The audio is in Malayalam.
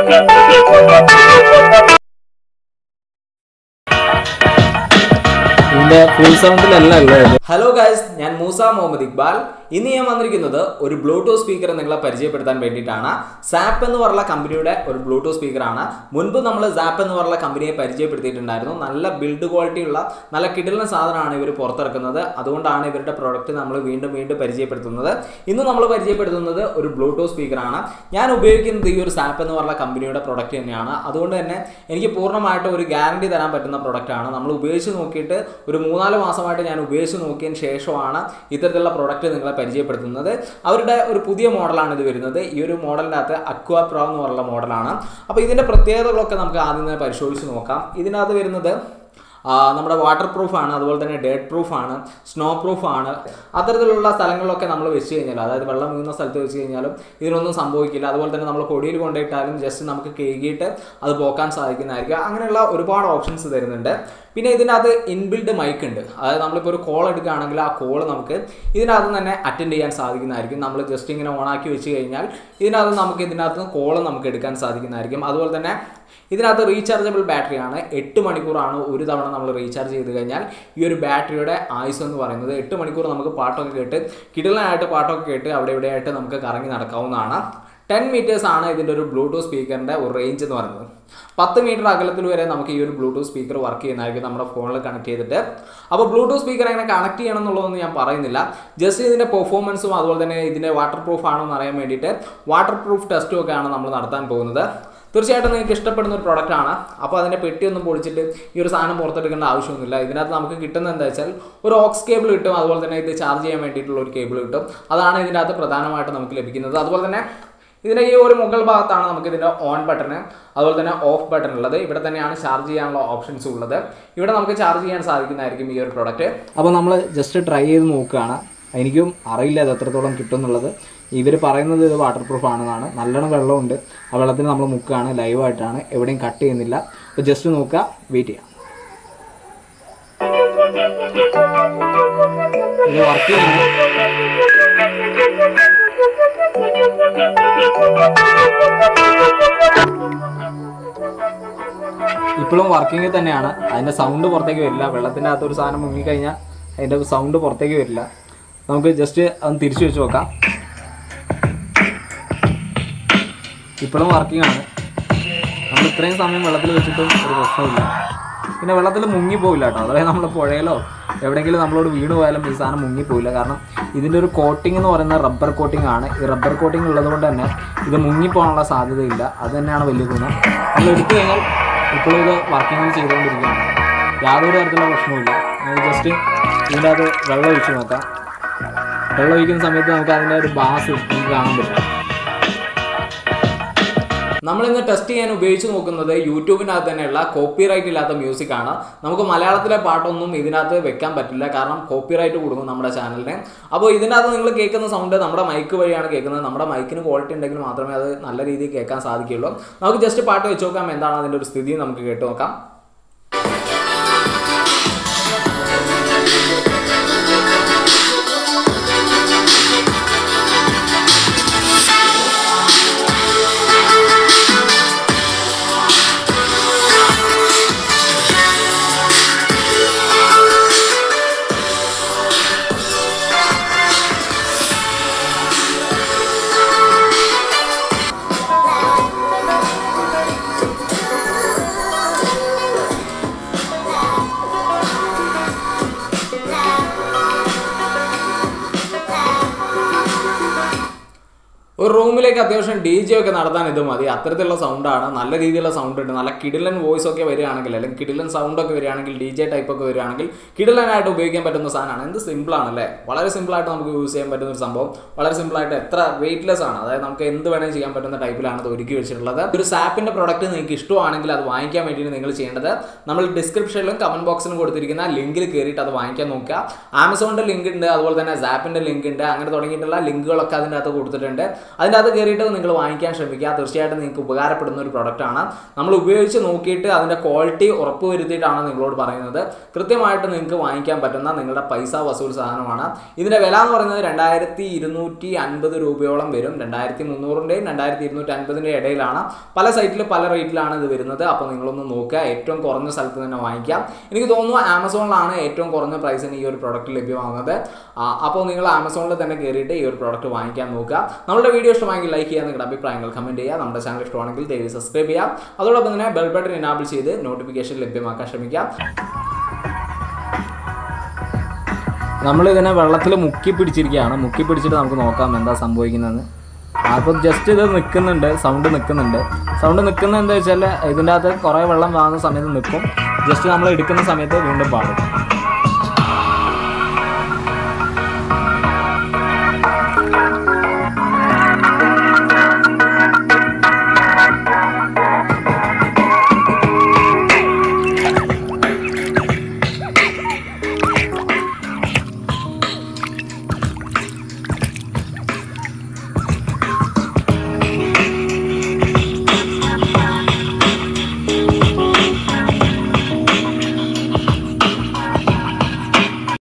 ഇതിന്റെ ഫുൾ സൗണ്ടിലല്ല ഉള്ളത് ഹലോ ഗായ്സ് ഞാൻ മൂസ മുഹമ്മദ് ഇക്ബാൽ ഇന്ന് ഞാൻ വന്നിരിക്കുന്നത് ഒരു ബ്ലൂടൂത്ത് സ്പീക്കർ നിങ്ങളെ പരിചയപ്പെടുത്താൻ വേണ്ടിയിട്ടാണ് സാപ്പ് എന്ന് പറഞ്ഞ കമ്പനിയുടെ ഒരു ബ്ലൂടൂത്ത് സ്പീക്കറാണ് മുൻപ് നമ്മൾ സാപ്പ് എന്ന് പറഞ്ഞ കമ്പനിയെ പരിചയപ്പെടുത്തിയിട്ടുണ്ടായിരുന്നു നല്ല ബിൽഡ് ക്വാളിറ്റി ഉള്ള നല്ല കിടലിന സാധനമാണ് ഇവർ പുറത്തിറക്കുന്നത് അതുകൊണ്ടാണ് ഇവരുടെ പ്രോഡക്റ്റ് നമ്മൾ വീണ്ടും വീണ്ടും പരിചയപ്പെടുത്തുന്നത് ഇന്ന് നമ്മൾ പരിചയപ്പെടുത്തുന്നത് ഒരു ബ്ലൂടൂത്ത് സ്പീക്കറാണ് ഞാൻ ഉപയോഗിക്കുന്നത് ഈ ഒരു സാപ്പ് എന്ന് പറഞ്ഞ കമ്പനിയുടെ പ്രൊഡക്റ്റ് തന്നെയാണ് അതുകൊണ്ട് തന്നെ എനിക്ക് പൂർണ്ണമായിട്ട് ഒരു ഗ്യാരണ്ടി തരാൻ പറ്റുന്ന പ്രൊഡക്റ്റാണ് നമ്മൾ ഉപയോഗിച്ച് നോക്കിയിട്ട് ഒരു മൂന്നാല് മാസമായിട്ട് ഞാൻ ഉപയോഗിച്ച് നോക്കിയതിന് ശേഷമാണ് ഇത്തരത്തിലുള്ള പ്രൊഡക്റ്റ് നിങ്ങളെ പരിചയപ്പെടുത്തുന്നത് അവരുടെ ഒരു പുതിയ മോഡലാണ് ഇത് വരുന്നത് ഈ ഒരു മോഡലിൻ്റെ അകത്ത് അക്വാ പ്രോ എന്ന് പറഞ്ഞ മോഡലാണ് അപ്പോൾ ഇതിൻ്റെ പ്രത്യേകതകളൊക്കെ നമുക്ക് ആദ്യം തന്നെ പരിശോധിച്ച് നോക്കാം ഇതിനകത്ത് വരുന്നത് ആ, നമ്മുടെ വാട്ടർ പ്രൂഫ് ആണ് അതുപോലെ തന്നെ ഡേറ്റ് പ്രൂഫ് ആണ് സ്നോ പ്രൂഫ് ആണ് അത്തരത്തിലുള്ള സ്ഥലങ്ങളിലൊക്കെ നമ്മൾ വെച്ച് കഴിഞ്ഞാൽ അതായത് വെള്ളം വീഴുന്ന സ്ഥലത്ത് വെച്ച് കഴിഞ്ഞാലും ഇതിനൊന്നും സംഭവിക്കില്ല അതുപോലെ തന്നെ നമ്മൾ പൊടിയിൽ കൊണ്ടിട്ടാലും ജസ്റ്റ് നമുക്ക് കേകിയിട്ട് അത് പോക്കാൻ സാധിക്കുന്നതായിരിക്കും അങ്ങനെയുള്ള ഒരുപാട് ഓപ്ഷൻസ് തരുന്നുണ്ട് പിന്നെ ഇതിനകത്ത് ഇൻബിൽഡ് മൈക്ക് ഉണ്ട് അതായത് നമ്മളിപ്പോൾ ഒരു കോൾ എടുക്കുകയാണെങ്കിൽ ആ കോൾ നമുക്ക് ഇതിനകത്ത് തന്നെ അറ്റൻഡ് ചെയ്യാൻ സാധിക്കുന്നതായിരിക്കും നമ്മൾ ജസ്റ്റ് ഇങ്ങനെ ഓണാക്കി വെച്ച് കഴിഞ്ഞാൽ ഇതിനകത്ത് നമുക്ക് ഇതിനകത്ത് കോൾ നമുക്ക് എടുക്കാൻ സാധിക്കുന്നതായിരിക്കും അതുപോലെ തന്നെ ഇതിനകത്ത് റീചാർജബിൾ ബാറ്ററിയാണ് എട്ട് മണിക്കൂറാണ് ഒരു തവണ നമ്മൾ റീചാർജ് ചെയ്ത് കഴിഞ്ഞാൽ ഈ ഒരു ബാറ്ററിയുടെ ആയുസ് എന്ന് പറയുന്നത് എട്ട് മണിക്കൂർ നമുക്ക് പാട്ടൊക്കെ കേട്ട് കിടലായിട്ട് പാട്ടൊക്കെ കേട്ട് അവിടെ ഇവിടെയായിട്ട് നമുക്ക് കറങ്ങി നടക്കാവുന്നതാണ് ടെൻ മീറ്റേഴ്സ് ആണ് ഇതിൻ്റെ ഒരു ബ്ലൂടൂത്ത് സ്പീക്കറിൻ്റെ ഒരു റേഞ്ച് എന്ന് പറയുന്നത് പത്ത് മീറ്റർ അകലത്തിൽ വരെ നമുക്ക് ഈ ഒരു ബ്ലൂടൂത്ത് സ്പീക്കർ വർക്ക് ചെയ്യുന്നതായിരിക്കും നമ്മുടെ ഫോണിൽ കണക്ട് ചെയ്തിട്ട് അപ്പോൾ ബ്ലൂടൂത്ത് സ്പീക്കർ എങ്ങനെ കണക്ട് ചെയ്യണം എന്നുള്ളതൊന്നും ഞാൻ പറയുന്നില്ല ജസ്റ്റ് ഇതിൻ്റെ പെർഫോമൻസും അതുപോലെ തന്നെ ഇതിൻ്റെ വാട്ടർ പ്രൂഫ് ആണോ എന്ന് അറിയാൻ വേണ്ടിയിട്ട് വാട്ടർ പ്രൂഫ് ടെസ്റ്റും ഒക്കെയാണ് നമ്മൾ നടത്താൻ പോകുന്നത് തീർച്ചയായിട്ടും നിങ്ങൾക്ക് ഇഷ്ടപ്പെടുന്ന ഒരു പ്രോഡക്റ്റ് ആണ് അപ്പോൾ അതിൻ്റെ പെട്ടിയൊന്നും പൊളിച്ചിട്ട് ഈ ഒരു സാധനം പുറത്തെടുക്കേണ്ട ആവശ്യമൊന്നുമില്ല ഇതിനകത്ത് നമുക്ക് കിട്ടുന്നത് എന്താ വെച്ചാൽ ഒരു ഓക്സ് കേബിൾ കിട്ടും അതുപോലെ തന്നെ ഇത് ചാർജ് ചെയ്യാൻ വേണ്ടിയിട്ടുള്ള ഒരു കേബിൾ കിട്ടും അതാണ് ഇതിൻ്റെ അകത്ത് പ്രധാനമായിട്ട് നമുക്ക് ലഭിക്കുന്നത് അതുപോലെ തന്നെ ഇതിൻ്റെ ഈ ഒരു മുകൾ ഭാഗത്താണ് നമുക്ക് ഇതിൻ്റെ ഓൺ ബട്ടൺ അതുപോലെ തന്നെ ഓഫ് ബട്ടൺ ഉള്ളത് ഇവിടെ തന്നെയാണ് ചാർജ് ചെയ്യാനുള്ള ഓപ്ഷൻസ് ഉള്ളത് ഇവിടെ നമുക്ക് ചാർജ് ചെയ്യാൻ സാധിക്കുന്നതായിരിക്കും ഈ ഒരു പ്രോഡക്റ്റ് അപ്പോൾ നമ്മൾ ജസ്റ്റ് ട്രൈ ചെയ്ത് നോക്കുകയാണ് എനിക്കും അറിയില്ല ഇത് എത്രത്തോളം കിട്ടും എന്നുള്ളത് ഇവർ പറയുന്നത് ഇത് വാട്ടർ പ്രൂഫ് ആണെന്നാണ് നല്ലോണം വെള്ളമുണ്ട് ആ വെള്ളത്തിൽ നമ്മൾ മുക്കുകയാണ് ലൈവായിട്ടാണ് എവിടെയും കട്ട് ചെയ്യുന്നില്ല അപ്പോൾ ജസ്റ്റ് നോക്കുക വെയിറ്റ് ചെയ്യാം ഇത് വർക്ക് ചെയ്യുന്നു ഇപ്പോഴും വർക്കിംഗ് തന്നെയാണ് അതിൻ്റെ സൗണ്ട് പുറത്തേക്ക് വരില്ല വെള്ളത്തിൻ്റെ അകത്ത് ഒരു സാധനം മുങ്ങിക്കഴിഞ്ഞാൽ അതിൻ്റെ സൗണ്ട് പുറത്തേക്ക് വരില്ല നമുക്ക് ജസ്റ്റ് അതൊന്ന് തിരിച്ചു വെച്ച് നോക്കാം ഇപ്പോഴും വർക്കിംഗ് ആണ് നമ്മൾ ഇത്രയും സമയം വെള്ളത്തിൽ വെച്ചിട്ടും ഒരു പ്രശ്നമില്ല പിന്നെ വെള്ളത്തിൽ മുങ്ങിപ്പോയില്ല കേട്ടോ അതായത് നമ്മൾ പുഴയിലോ എവിടെയെങ്കിലും നമ്മളോട് വീണ് പോയാലും ഈ സാധനം മുങ്ങിപ്പോയില്ല കാരണം ഇതിൻ്റെ ഒരു കോട്ടിംഗ് എന്ന് പറയുന്നത് റബ്ബർ കോട്ടിംഗ് ആണ് ഈ റബ്ബർ കോട്ടിംഗ് ഉള്ളത് കൊണ്ട് തന്നെ ഇത് മുങ്ങിപ്പോകാനുള്ള സാധ്യതയില്ല അത് തന്നെയാണ് വലിയ ഗുണം നമ്മൾ എടുത്തു കഴിഞ്ഞാൽ ഇപ്പോഴും ഇത് വർക്കിംഗ് ചെയ്തുകൊണ്ടിരിക്കുകയാണ് യാതൊരു തരത്തിലുള്ള പ്രശ്നവുമില്ല നമുക്ക് ജസ്റ്റ് ഇതിൻ്റെ അത് വെള്ളം ഒഴിച്ച് നോക്കാം വെള്ളം ഒഴിക്കുന്ന സമയത്ത് നമുക്ക് അതിൻ്റെ ഒരു ബാസ് നമുക്ക് കാണാൻ പറ്റും നമ്മൾ ഇന്ന് ടെസ്റ്റ് ചെയ്യാൻ ഉപയോഗിച്ച് നോക്കുന്നത് യൂട്യൂബിനകത്ത് തന്നെയുള്ള കോപ്പിറൈറ്റ് ഇല്ലാത്ത മ്യൂസിക് ആണ് നമുക്ക് മലയാളത്തിലെ പാട്ടൊന്നും ഇതിനകത്ത് വെക്കാൻ പറ്റില്ല കാരണം കോപ്പിറൈറ്റ് കൊടുക്കും നമ്മുടെ ചാനലിന് അപ്പോൾ ഇതിനകത്ത് നിങ്ങൾ കേൾക്കുന്ന സൗണ്ട് നമ്മുടെ മൈക്ക് വഴിയാണ് കേൾക്കുന്നത് നമ്മുടെ മൈക്കിന് ക്വാളിറ്റി ഉണ്ടെങ്കിൽ മാത്രമേ അത് നല്ല രീതിയിൽ കേൾക്കാൻ സാധിക്കുകയുള്ളൂ നമുക്ക് ജസ്റ്റ് പാട്ട് വെച്ച് നോക്കാം എന്താണ് അതിൻ്റെ ഒരു സ്ഥിതി നമുക്ക് കേട്ട് നോക്കാം ഒരു റൂമിലേക്ക് അത്യാവശ്യം ഡി ജെ ഒക്കെ നടത്താൻ ഇത് മതി അത്തരത്തിലുള്ള സൗണ്ടാണ് നല്ല രീതിയിലുള്ള സൗണ്ട് ഉണ്ട് നല്ല കിടിലൻ വോയിസ് ഒക്കെ വരികയാണെങ്കിൽ അല്ലെങ്കിൽ കിടിലൻ സൗണ്ട് ഒക്കെ വരികയാണെങ്കിൽ ഡി ജെ ടൈപ്പ് ഒക്കെ വരികയാണെങ്കിൽ കിടിലനായിട്ട് ഉപയോഗിക്കാൻ പറ്റുന്ന സാധനമാണ് എന്ത് സിമ്പിൾ ആണല്ലേ വളരെ സിമ്പിളായിട്ട് നമുക്ക് യൂസ് ചെയ്യാൻ പറ്റുന്ന ഒരു സംഭവം വളരെ സിമ്പിളായിട്ട് എത്ര വെയിറ്റ്ലെസ് ആണ് അതായത് നമുക്ക് എന്ത് വേണമെങ്കിൽ ചെയ്യാൻ പറ്റുന്ന ടൈപ്പിലാണ് ഇത് ഒരുക്കി വെച്ചിട്ടുള്ളത് ഒരു സാപ്പിന്റെ പ്രോഡക്റ്റ് നിങ്ങൾക്ക് ഇഷ്ടമാണെങ്കിൽ അത് വാങ്ങിക്കാൻ വേണ്ടിയിട്ട് നിങ്ങൾ ചെയ്യേണ്ടത് നമ്മൾ ഡിസ്ക്രിപ്ഷനിലും കമന്റ് ബോക്സിലും കൊടുത്തിരിക്കുന്ന ലിങ്കിൽ കയറിയിട്ട് അത് വാങ്ങിക്കാൻ നോക്കുക ആമസോണിന്റെ ലിങ്ക് ഉണ്ട് അതുപോലെ തന്നെ സാപ്പിന്റെ ലിങ്ക് ഉണ്ട് അങ്ങനെ തുടങ്ങിയിട്ടുള്ള ലിങ്കുകളൊക്കെ അതിൻ്റെ അകത്ത് കൊടുത്തിട്ടുണ്ട് അതിൻ്റെ അകത്ത് കയറിയിട്ട് നിങ്ങൾ വാങ്ങിക്കാൻ ശ്രമിക്കുക തീർച്ചയായിട്ടും നിങ്ങൾക്ക് ഉപകാരപ്പെടുന്ന ഒരു പ്രൊഡക്റ്റാണ് നമ്മൾ ഉപയോഗിച്ച് നോക്കിയിട്ട് അതിൻ്റെ ക്വാളിറ്റി ഉറപ്പ് വരുത്തിയിട്ടാണ് നിങ്ങളോട് പറയുന്നത് കൃത്യമായിട്ട് നിങ്ങൾക്ക് വാങ്ങിക്കാൻ പറ്റുന്ന നിങ്ങളുടെ പൈസ വസൂൽ സാധനമാണ് ഇതിൻ്റെ വില എന്ന് പറയുന്നത് രണ്ടായിരത്തി ഇരുന്നൂറ്റി അൻപത് രൂപയോളം വരും രണ്ടായിരത്തി മുന്നൂറിൻ്റെയും രണ്ടായിരത്തി ഇരുന്നൂറ്റി അൻപതിൻ്റെ ഇടയിലാണ് പല സൈറ്റിൽ പല റേറ്റിലാണ് ഇത് വരുന്നത് അപ്പോൾ നിങ്ങളൊന്ന് നോക്കുക ഏറ്റവും കുറഞ്ഞ സ്ഥലത്ത് തന്നെ വാങ്ങിക്കാം എനിക്ക് തോന്നുന്നു ആമസോണിലാണ് ഏറ്റവും കുറഞ്ഞ പ്രൈസിന് ഈ ഒരു പ്രോഡക്റ്റ് ലഭ്യമാകുന്നത് ആ, അപ്പോൾ നിങ്ങൾ ആമസോണിൽ തന്നെ കയറിയിട്ട് ഈ ഒരു പ്രോഡക്റ്റ് വാങ്ങിക്കാൻ നോക്കുക നമ്മുടെ വീഡിയോ ഇഷ്ടമായെങ്കിൽ ലൈക്ക് ചെയ്യുക നിങ്ങളുടെ അഭിപ്രായങ്ങൾ കമൻറ്റ് ചെയ്യുക നമ്മുടെ ചാനൽ ഇഷ്ടമാണെങ്കിൽ ദയവ് സബ്സ്ക്രൈബ് ചെയ്യാം അതോടൊപ്പം തന്നെ ബെൽ ബട്ടൺ ഇനാബിൾ ചെയ്ത് നോട്ടിഫിക്കേഷൻ ലഭ്യമാക്കാൻ ശ്രമിക്കാം നമ്മളിതിനെ വെള്ളത്തിൽ മുക്കി പിടിച്ചിരിക്കുകയാണ് മുക്കി പിടിച്ചിട്ട് നമുക്ക് നോക്കാം എന്താ സംഭവിക്കുന്നതെന്ന് അപ്പോൾ ജസ്റ്റ് ഇത് നിൽക്കുന്നുണ്ട് സൗണ്ട് നിൽക്കുന്നുണ്ട് സൗണ്ട് നിൽക്കുന്നത് എന്താ വെച്ചാൽ ഇതിൻ്റെ അകത്ത് കുറേ വെള്ളം വാങ്ങുന്ന സമയത്ത് നിൽക്കും ജസ്റ്റ് നമ്മൾ എടുക്കുന്ന സമയത്ത് വീണ്ടും പാടും